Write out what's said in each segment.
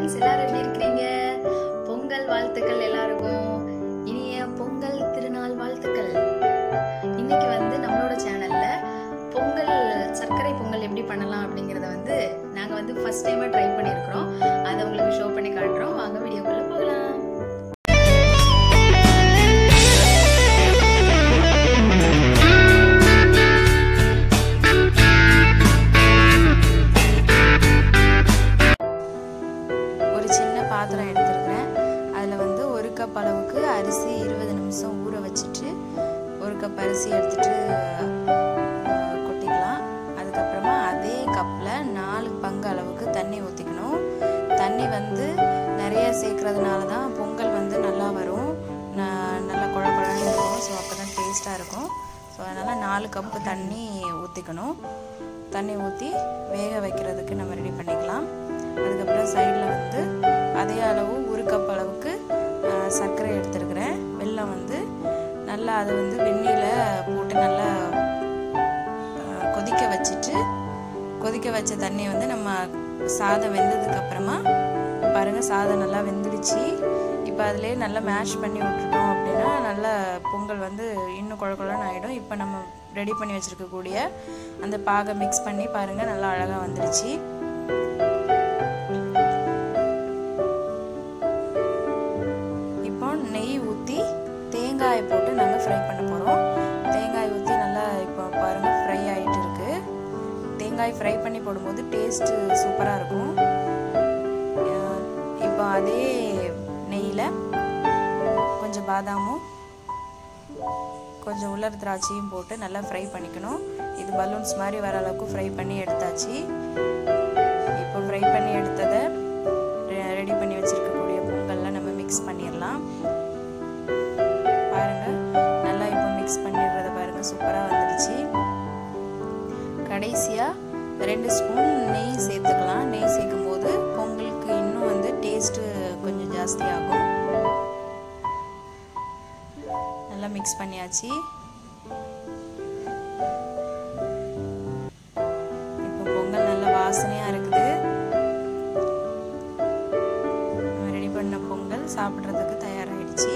friends எல்லாரும் எப்படி இருக்கிறீங்க பொங்கல் வாழ்த்துக்கள் எல்லாருக்கும் இனிய பொங்கல் திருநாள் வாழ்த்துக்கள் இன்னைக்கு வந்து நம்மளோட சேனல்ல பொங்கல் சர்க்கரை பொங்கல் எப்படி பண்ணலாம் அப்படிங்கறத வந்து நாங்க வந்து ஃபர்ஸ்ட் டைமா ட்ரை பண்ணியிருக்கிறோம் அதை உங்களுக்கு ஷோ பண்ணி காட்டுறோம் வாங்க வீடியோக்குள்ள போகலாம் ஒரு சின்ன பாத்திரம் எடுத்துருக்கிறேன் அதில் வந்து ஒரு கப் அளவுக்கு அரிசி இருபது நிமிஷம் ஊற வச்சுட்டு ஒரு கப் அரிசி எடுத்துட்டு அஹ், கொட்டிக்கலாம் அதுக்கப்புறமா அதே கப்பில் நாலு பங்கு அளவுக்கு தண்ணி ஊற்றிக்கணும் தண்ணி வந்து நிறைய சேர்க்கறதுனால தான் பொங்கல் வந்து நல்லா வரும் ந- நல்லா குழ குழன்னு இருக்கும் ஸோ அப்போ தான் டேஸ்ட்டாக இருக்கும் ஸோ அதனால் நாலு கப்பு தண்ணி ஊற்றிக்கணும் தண்ணி ஊற்றி வேக வைக்கிறதுக்கு நம்ம ரெடி பண்ணிக்கலாம் அதுக்கப்புறம் சைடில் வந்து அதே அளவு ஒரு கப் அளவுக்கு அஹ், சர்க்கரை எடுத்துருக்கிறேன் வெல்லம் வந்து நல்லா அது வந்து வெந்நீரில் போட்டு நல்லா அஹ், கொதிக்க வச்சுட்டு கொதிக்க வச்ச தண்ணியை வந்து நம்ம சாதம் வெந்ததுக்கு அப்புறமா பாருங்க சாதம் நல்லா வெந்துடுச்சு இப்போ அதிலே நல்லா மேஷ் பண்ணி விட்டுட்டோம் அப்படின்னா நல்லா பொங்கல் வந்து இன்னும் குழ குழன்னு ஆகிடும் இப்போ நம்ம ரெடி பண்ணி வச்சுருக்கக்கூடிய அந்த பாகை மிக்ஸ் பண்ணி பாருங்க நல்லா அழகாக வந்துடுச்சு இப்போ நெய் ஊற்றி தேங்காயை போட்டு நாங்கள் ஃப்ரை பண்ண போகிறோம் தேங்காய் ஊற்றி நல்லா இப்போ பாருங்கள் ஃப்ரை ஆகிட்டு இருக்கு தேங்காய் ஃப்ரை பண்ணி போடும்போது டேஸ்ட்டு சூப்பராக இருக்கும் அஹ் இப்போ அதே நெய்யில் கொஞ்சம் பாதாமும் கொஞ்சம் உலர் திராட்சையும் போட்டு நல்லா ஃப்ரை பண்ணிக்கணும் இது பலூன்ஸ் மாதிரி வர அளவுக்கு ஃப்ரை பண்ணி எடுத்தாச்சு இப்போ ஃப்ரை பண்ணி எடுத்ததை ரெடி பண்ணி வச்சுருக்கக்கூடிய பொங்கல்லாம் நம்ம மிக்ஸ் பண்ணிடலாம் பாருங்கள் நல்லா இப்போ மிக்ஸ் பண்ணிடுறத பாருங்கள் சூப்பராக வந்துடுச்சு கடைசியாக ரெண்டு ஸ்பூன் நெய் சேர்த்துக்கலாம் நெய் சேர்க்கும் போது பொங்கலுக்கு இன்னும் வந்து டேஸ்ட்டு கொஞ்சம் ஜாஸ்தியாகும் நல்லா மிக்ஸ் பண்ணியாச்சு இப்போ பொங்கல் நல்ல வாசனையாக இருக்குது நம்ம ரெடி பண்ண பொங்கல் சாப்பிட்றதுக்கு தயாராகிடுச்சு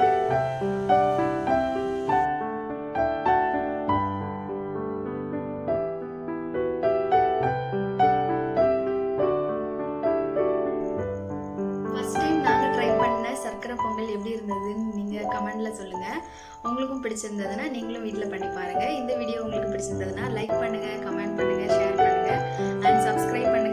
ஃபர்ஸ்ட் டைம் நாங்கள் ட்ரை பண்ண சர்க்கரை பொங்கல் எப்படி இருந்ததுன்னு நீங்கள் கமெண்டில் சொல்லுங்கள் உங்களுக்கும் பிடிச்சிருந்ததுன்னா நீங்களும் வீட்டில் பண்ணி பாருங்கள் இந்த வீடியோ உங்களுக்கு பிடிச்சிருந்ததுன்னா லைக் பண்ணுங்கள் கமெண்ட் பண்ணுங்கள் ஷேர் பண்ணுங்கள் அண்ட் சப்ஸ்கிரைப் பண்ணுங்கள்